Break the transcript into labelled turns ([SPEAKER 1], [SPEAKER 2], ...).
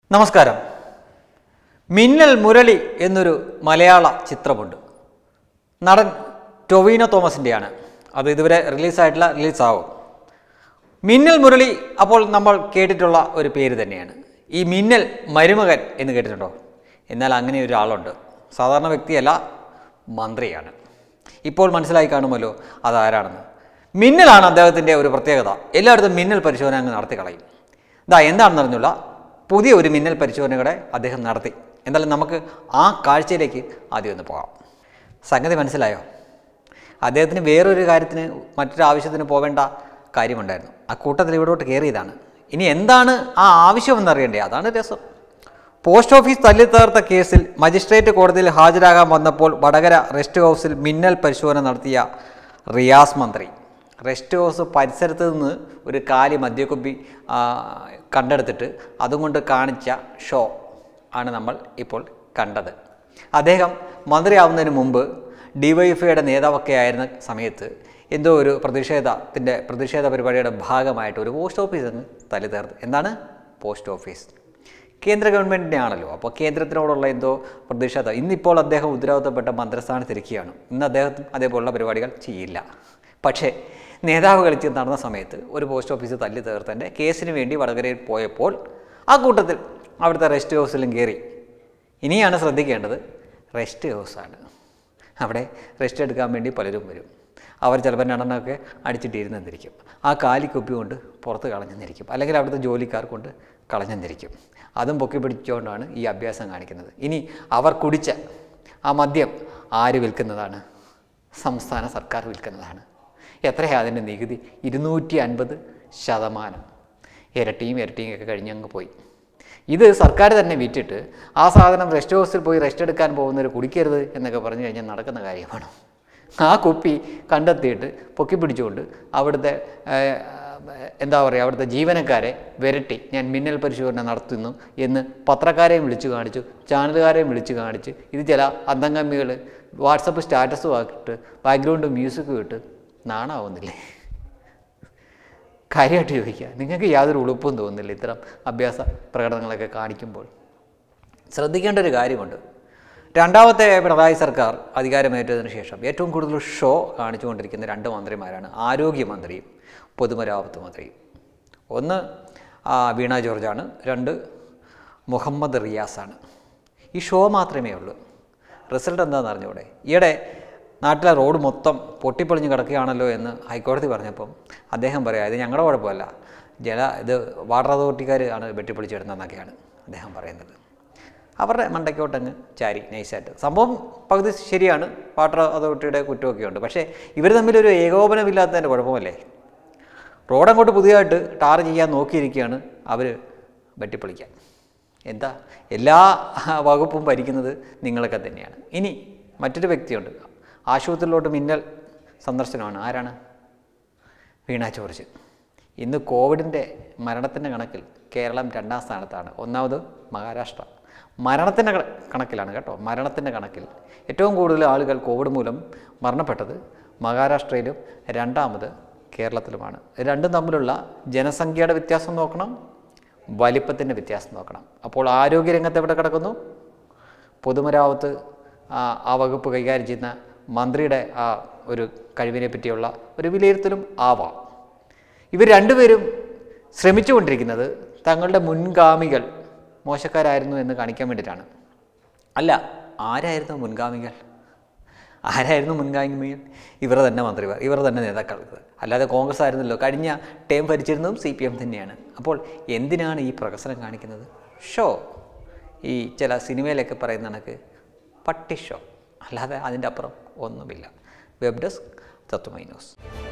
[SPEAKER 1] നമസ്കാരം മിന്നൽ മുരളി എന്നൊരു മലയാള ചിത്രമുണ്ട് നടൻ ടൊവീനോ തോമസിൻ്റെയാണ് അത് ഇതുവരെ റിലീസായിട്ടില്ല റിലീസാവും മിന്നൽ മുരളി അപ്പോൾ നമ്മൾ കേട്ടിട്ടുള്ള ഒരു പേര് തന്നെയാണ് ഈ മിന്നൽ മരുമകൻ എന്ന് കേട്ടിട്ടുണ്ടോ എന്നാൽ അങ്ങനെ ഒരാളുണ്ട് സാധാരണ വ്യക്തിയല്ല മന്ത്രിയാണ് ഇപ്പോൾ മനസ്സിലായി കാണുമല്ലോ അതാരാണെന്ന് മിന്നലാണ് അദ്ദേഹത്തിൻ്റെ ഒരു പ്രത്യേകത എല്ലായിടത്തും മിന്നൽ പരിശോധന അങ്ങ് നടത്തി കളയും ഇതാ എന്താണെന്ന് അറിഞ്ഞുള്ള പുതിയ ഒരു മിന്നൽ പരിശോധനകളെ അദ്ദേഹം നടത്തി എന്തായാലും നമുക്ക് ആ കാഴ്ചയിലേക്ക് ആദ്യം ഒന്ന് പോകാം സംഗതി മനസ്സിലായോ അദ്ദേഹത്തിന് വേറൊരു കാര്യത്തിന് മറ്റൊരു ആവശ്യത്തിന് പോവേണ്ട കാര്യമുണ്ടായിരുന്നു ആ കൂട്ടത്തിൽ ഇവിടോട്ട് കയറിയതാണ് ഇനി എന്താണ് ആ ആവശ്യമെന്ന് അറിയണ്ടേ അതാണ് രസം പോസ്റ്റ് ഓഫീസ് തല്ലിത്തകർത്ത കേസിൽ മജിസ്ട്രേറ്റ് കോടതിയിൽ ഹാജരാകാൻ വന്നപ്പോൾ വടകര റെസ്റ്റ് ഹൗസിൽ മിന്നൽ പരിശോധന നടത്തിയ റിയാസ് മന്ത്രി റെസ്റ്റ് ഹൗസ് പരിസരത്ത് നിന്ന് ഒരു കാലി മദ്യക്കുപ്പി ആ, കണ്ടെടുത്തിട്ട് അതുകൊണ്ട് കാണിച്ച ഷോ ആണ് നമ്മൾ ഇപ്പോൾ കണ്ടത് അദ്ദേഹം മന്ത്രിയാവുന്നതിന് മുമ്പ് ഡിവൈഎഫ്ഐയുടെ നേതാവൊക്കെ ആയിരുന്ന സമയത്ത് എന്തോ ഒരു പ്രതിഷേധത്തിൻ്റെ പ്രതിഷേധ പരിപാടിയുടെ ഭാഗമായിട്ട് ഒരു പോസ്റ്റ് ഓഫീസ് അങ്ങ് തല്ലി തീർത്ത് എന്താണ് പോസ്റ്റ് ഓഫീസ് കേന്ദ്ര ഗവൺമെൻറ്റിൻ്റെ ആണല്ലോ അപ്പോൾ കേന്ദ്രത്തിനോടുള്ള എന്തോ പ്രതിഷേധം ഇന്നിപ്പോൾ അദ്ദേഹം ഉത്തരവാദിത്തപ്പെട്ട മന്ത്രിസ്ഥാനത്തിരിക്കുകയാണ് ഇന്ന് അദ്ദേഹം അതേപോലുള്ള പരിപാടികൾ ചെയ്യില്ല പക്ഷേ നേതാവ് കളിച്ച് നടന്ന സമയത്ത് ഒരു പോസ്റ്റ് ഓഫീസ് തല്ലി തീർത്തൻ്റെ കേസിന് വേണ്ടി വടകരയിൽ പോയപ്പോൾ ആ കൂട്ടത്തിൽ അവിടുത്തെ റെസ്റ്റ് ഹൗസിലും കയറി ഇനിയാണ് ശ്രദ്ധിക്കേണ്ടത് റെസ്റ്റ് ഹൗസാണ് അവിടെ റെസ്റ്റ് എടുക്കാൻ വേണ്ടി പലരും വരും അവർ ചിലപ്പോൾ രണ്ടെണ്ണമൊക്കെ അടിച്ചിട്ടിരുന്നെന്നിരിക്കും ആ കാലിക്കുപ്പി കൊണ്ട് പുറത്ത് കളഞ്ഞെന്നിരിക്കും അല്ലെങ്കിൽ അവിടുത്തെ ജോലിക്കാർ കൊണ്ട് കളഞ്ഞെന്നിരിക്കും അതും പൊക്കി പിടിച്ചുകൊണ്ടാണ് ഈ അഭ്യാസം കാണിക്കുന്നത് ഇനി അവർ കുടിച്ച ആ മദ്യം ആര് വിൽക്കുന്നതാണ് സംസ്ഥാന സർക്കാർ വിൽക്കുന്നതാണ് എത്രയാണ് അതിൻ്റെ നികുതി ഇരുന്നൂറ്റി അൻപത് ശതമാനം ഇരട്ടിയും ഇരട്ടിയും ഒക്കെ കഴിഞ്ഞങ്ങ് പോയി ഇത് സർക്കാർ തന്നെ വിറ്റിട്ട് ആ സാധനം റെസ്റ്റ് ഹൗസിൽ പോയി റെസ്റ്റ് എടുക്കാൻ പോകുന്നവർ കുടിക്കരുത് എന്നൊക്കെ പറഞ്ഞു കഴിഞ്ഞാൽ നടക്കുന്ന കാര്യമാണ് ആ കുപ്പി കണ്ടെത്തിയിട്ട് പൊക്കി പിടിച്ചുകൊണ്ട് അവിടുത്തെ ഏഹ്, എന്താ പറയുക അവിടുത്തെ ജീവനക്കാരെ വിരട്ടി ഞാൻ മിന്നൽ പരിശോധന നടത്തുന്നു എന്ന് പത്രക്കാരെയും വിളിച്ചു കാണിച്ചു ചാനലുകാരെയും വിളിച്ചു കാണിച്ച് ഇത് ചില അന്തംഗമ്മികൾ വാട്സപ്പ് സ്റ്റാറ്റസും ആക്കിയിട്ട് ബാക്ക്ഗ്രൗണ്ട് മ്യൂസിക്കും ഇട്ട് നാണാവുന്നില്ലേ കാര്യമായിട്ട് ചോദിക്കുക നിങ്ങൾക്ക് യാതൊരു ഉളുപ്പും തോന്നുന്നില്ല ഇത്തരം അഭ്യാസ പ്രകടനങ്ങളൊക്കെ കാണിക്കുമ്പോൾ ശ്രദ്ധിക്കേണ്ട ഒരു കാര്യമുണ്ട് രണ്ടാമത്തെ പിണറായി സർക്കാർ അധികാരമേറ്റതിനു ശേഷം ഏറ്റവും കൂടുതൽ ഷോ കാണിച്ചുകൊണ്ടിരിക്കുന്ന രണ്ട് മന്ത്രിമാരാണ് ആരോഗ്യമന്ത്രിയും പൊതുമരാമത്ത് മന്ത്രിയും ഒന്ന് ആ, വീണ ജോർജാണ് രണ്ട് മുഹമ്മദ് റിയാസാണ് ഈ ഷോ മാത്രമേ ഉള്ളൂ റിസൾട്ട് എന്താണെന്ന് അറിഞ്ഞൂടെ ഈയിടെ നാട്ടിലെ റോഡ് മൊത്തം പൊട്ടിപ്പൊളിഞ്ഞ് കിടക്കുകയാണല്ലോ എന്ന് ഹൈക്കോടതി പറഞ്ഞപ്പം അദ്ദേഹം പറയാം ഇത് ഞങ്ങളുടെ കുഴപ്പമല്ല ജല ഇത് വാട്ടർ അതോറിറ്റിക്കാർ ആണ് വെട്ടിപ്പൊളിച്ചിടുന്നതെന്നൊക്കെയാണ് അദ്ദേഹം പറയുന്നത് അവരുടെ മണ്ടയ്ക്കോട്ടങ്ങ് ചാരി നൈസായിട്ട് സംഭവം പകുതി ശരിയാണ് വാട്ടർ അതോറിറ്റിയുടെ കുറ്റമൊക്കെ ഉണ്ട് പക്ഷേ ഇവർ തമ്മിലൊരു ഏകോപനമില്ലാത്തതിൻ്റെ കുഴപ്പമല്ലേ റോഡ് അങ്ങോട്ട് പുതിയതായിട്ട് ടാർ ചെയ്യാൻ നോക്കിയിരിക്കുകയാണ് അവർ വെട്ടിപ്പൊളിക്കാൻ എന്താ എല്ലാ വകുപ്പും ഭരിക്കുന്നത് നിങ്ങളൊക്കെ തന്നെയാണ് ഇനി മറ്റൊരു വ്യക്തിയുണ്ട് ആശുപത്രിയിലോട്ട് മിന്നൽ സന്ദർശനമാണ് ആരാണ് വീണ ജോർജ് ഇന്ന് കോവിഡിൻ്റെ മരണത്തിൻ്റെ കണക്കിൽ കേരളം രണ്ടാം സ്ഥാനത്താണ് ഒന്നാമത് മഹാരാഷ്ട്ര മരണത്തിൻ്റെ കണ- കണക്കിലാണ് കേട്ടോ മരണത്തിൻ്റെ കണക്കിൽ ഏറ്റവും കൂടുതൽ ആളുകൾ കോവിഡ് മൂലം മരണപ്പെട്ടത് മഹാരാഷ്ട്രയിലും രണ്ടാമത് കേരളത്തിലുമാണ് രണ്ടും തമ്മിലുള്ള ജനസംഖ്യയുടെ വ്യത്യാസം നോക്കണം വലിപ്പത്തിൻ്റെ വ്യത്യാസം നോക്കണം അപ്പോൾ ആരോഗ്യരംഗത്ത് എവിടെ കിടക്കുന്നു പൊതുമരാമത്ത് ആ ആ വകുപ്പ് കൈകാര്യം ചെയ്യുന്ന മന്ത്രിയുടെ ആ ഒരു കഴിവിനെ പറ്റിയുള്ള ഒരു വിലയിരുത്തലും ആവാം ഇവർ രണ്ടുപേരും ശ്രമിച്ചുകൊണ്ടിരിക്കുന്നത് തങ്ങളുടെ മുൻഗാമികൾ മോശക്കാരായിരുന്നു എന്ന് കാണിക്കാൻ വേണ്ടിയിട്ടാണ് അല്ല ആരായിരുന്നു മുൻഗാമികൾ ആരായിരുന്നു മുൻഗാമികൾ ഇവർ തന്നെ മന്ത്രിമാർ ഇവർ തന്നെ നേതാക്കൾ അല്ലാതെ കോൺഗ്രസ് ആയിരുന്നല്ലോ കഴിഞ്ഞ ടേം ഭരിച്ചിരുന്നതും സി പി എം തന്നെയാണ് അപ്പോൾ എന്തിനാണ് ഈ പ്രകസനം കാണിക്കുന്നത് ഷോ ഈ ചില സിനിമയിലൊക്കെ പറയുന്ന കണക്ക് പട്ടി ഷോ അല്ലാതെ അതിൻ്റെ അപ്പുറം ഒന്നുമില്ല വെബ് ഡെസ്ക് തത്വമൈ ന്യൂസ്